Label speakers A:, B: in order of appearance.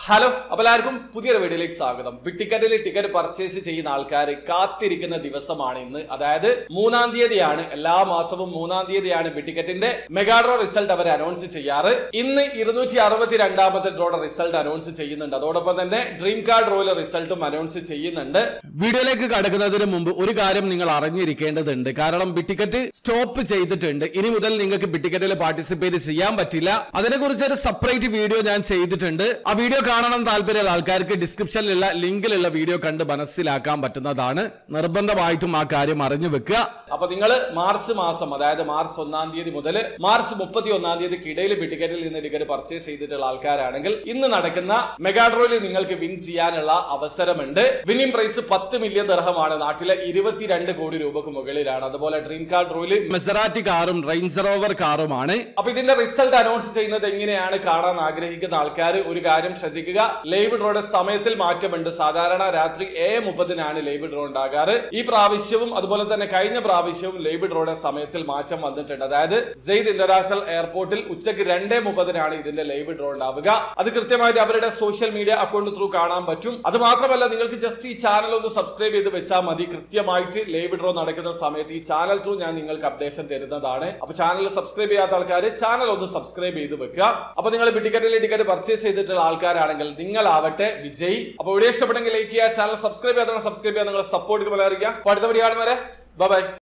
A: hello അപ്പോൾ എല്ലാവർക്കും പുതിയൊരു വീഡിയോയിലേക്ക് സ്വാഗതം ബിഗ് ടിക്കറ്റിൽ ടിക്കറ്റ് പർച്ചേസ് ചെയ്യുന്ന ആൾക്കാർ കാത്തിരിക്കുന്ന ദിവസമാണ് ഇന്ന് അതായത് മൂന്നാം തീയതിയാണ് എല്ലാ മാസവും മൂന്നാം തീയതിയാണ് ബിഗ് ടിക്കറ്റിന്റെ മെഗാഡ്രോ റിസൾട്ട് അവർ അനൗൺസ് ചെയ്യാറ് ഇന്ന് ഇരുന്നൂറ്റി അറുപത്തി രണ്ടാമത്തെ ഡ്രോയുടെ റിസൾട്ട് അനൗൺസ് ചെയ്യുന്നുണ്ട് അതോടൊപ്പം തന്നെ ഡ്രീം കാർഡ് റോയിലെ റിസൾട്ടും അനൗൺസ് ചെയ്യുന്നുണ്ട് വീഡിയോയിലേക്ക് കടക്കുന്നതിന് മുമ്പ് ഒരു കാര്യം നിങ്ങൾ അറിഞ്ഞിരിക്കേണ്ടതുണ്ട് കാരണം ബിഗ് ടിക്കറ്റ് സ്റ്റോപ്പ് ചെയ്തിട്ടുണ്ട് ഇനി മുതൽ നിങ്ങൾക്ക് ബിഗ് ടിക്കറ്റിൽ പാർട്ടിസിപ്പേറ്റ് ചെയ്യാൻ പറ്റില്ല അതിനെക്കുറിച്ച് ഒരു സെപ്പറേറ്റ് വീഡിയോ ഞാൻ ചെയ്തിട്ടുണ്ട് ആ വീഡിയോ കാണണം താല്പര്യമുള്ള ആൾക്കാർക്ക് ഡിസ്ക്രിപ്ഷനിലുള്ള ലിങ്കിലുള്ള വീഡിയോ കണ്ട് മനസ്സിലാക്കാൻ പറ്റുന്നതാണ് നിർബന്ധമായിട്ടും ആ കാര്യം അറിഞ്ഞു വെക്കുക അപ്പൊ നിങ്ങൾ മാർച്ച് മാസം അതായത് മാർച്ച് ഒന്നാം തീയതി മുതൽ മാർച്ച് മുപ്പത്തി ഒന്നാം തീയതിക്കിടയിൽ ബിഗ് ടിക്കറ്റിൽ നിന്ന് ടിക്കറ്റ് പർച്ചേസ് ചെയ്തിട്ടുള്ള ആൾക്കാരാണെങ്കിൽ ഇന്ന് നടക്കുന്ന മെഗാഡ്രോയിൽ നിങ്ങൾക്ക് വിൻ ചെയ്യാനുള്ള അവസരമുണ്ട് വിന്നിംഗ് പ്രൈസ് പത്ത് മില്യൺ ദർഹമാണ് നാട്ടിലെ ഇരുപത്തിരണ്ട് കോടി രൂപക്ക് മുകളിലാണ് അതുപോലെ ഡ്രീം കാർ ഡ്രോയിൽ മെസറാറ്റി കാറും റേഞ്ച് റോവർ കാറുമാണ് അപ്പൊ ഇതിന്റെ റിസൾട്ട് അനൗൺസ് ചെയ്യുന്നത് എങ്ങനെയാണ് കാണാൻ ആഗ്രഹിക്കുന്ന ആൾക്കാർ ഒരു കാര്യം ശ്രദ്ധിക്കുക ലൈവ് ഡ്രോയുടെ സമയത്തിൽ മാറ്റമുണ്ട് സാധാരണ രാത്രി ഏ മുപ്പതിനാണ് ലൈവ് ഡ്രോ ഉണ്ടാകാറ് ഈ പ്രാവശ്യവും അതുപോലെ തന്നെ കഴിഞ്ഞ പ്രാവശ്യവും ലൈവ് ഡ്രോയുടെ സമയത്തിൽ മാറ്റം വന്നിട്ടുണ്ട് അതായത് സെയ്ദ് ഇന്റർനാഷണൽ എയർപോർട്ടിൽ ഉച്ചയ്ക്ക് രണ്ടേ മുപ്പതിനാണ് ഇതിന്റെ ലൈവ് ഡ്രോ ഉണ്ടാവുക അത് കൃത്യമായിട്ട് അവരുടെ സോഷ്യൽ മീഡിയ അക്കൗണ്ട് ത്രൂ കാണാൻ പറ്റും അത് മാത്രമല്ല നിങ്ങൾക്ക് ജസ്റ്റ് ഈ ചാനൽ ഒന്ന് സബ്സ്ക്രൈബ് ചെയ്ത് വെച്ചാൽ മതി കൃത്യമായിട്ട് ലൈവ് ഡ്രോ നടക്കുന്ന സമയത്ത് ഈ ചാനൽ ത്രൂ ഞാൻ നിങ്ങൾക്ക് അപ്ഡേഷൻ തരുന്നതാണ് അപ്പൊ ചാനൽ സബ്സ്ക്രൈബ് ചെയ്യാത്ത ആൾക്കാർ ചാനൽ ഒന്ന് സബ്സ്ക്രൈബ് ചെയ്ത് വെക്കുക അപ്പൊ നിങ്ങൾ ടിക്കറ്റിൽ ടിക്കറ്റ് പർച്ചേസ് ചെയ്തിട്ടുള്ള ആൾക്കാരാണെങ്കിൽ നിങ്ങളാവട്ടെ വിജയ് അപ്പൊ വീഡിയോ ഇഷ്ടപ്പെട്ടെങ്കിൽ ലൈക്ക് ചെയ്യുക ചാനൽ സബ്സ്ക്രൈബ് ചെയ്യാത്ത സബ്സ്ക്രൈബ് ചെയ്യാൻ നിങ്ങളെ സപ്പോർട്ട് അറിയിക്കുക അപ്പൊ അടുത്ത വീഡിയോ കാണുന്നവരെ ബൈ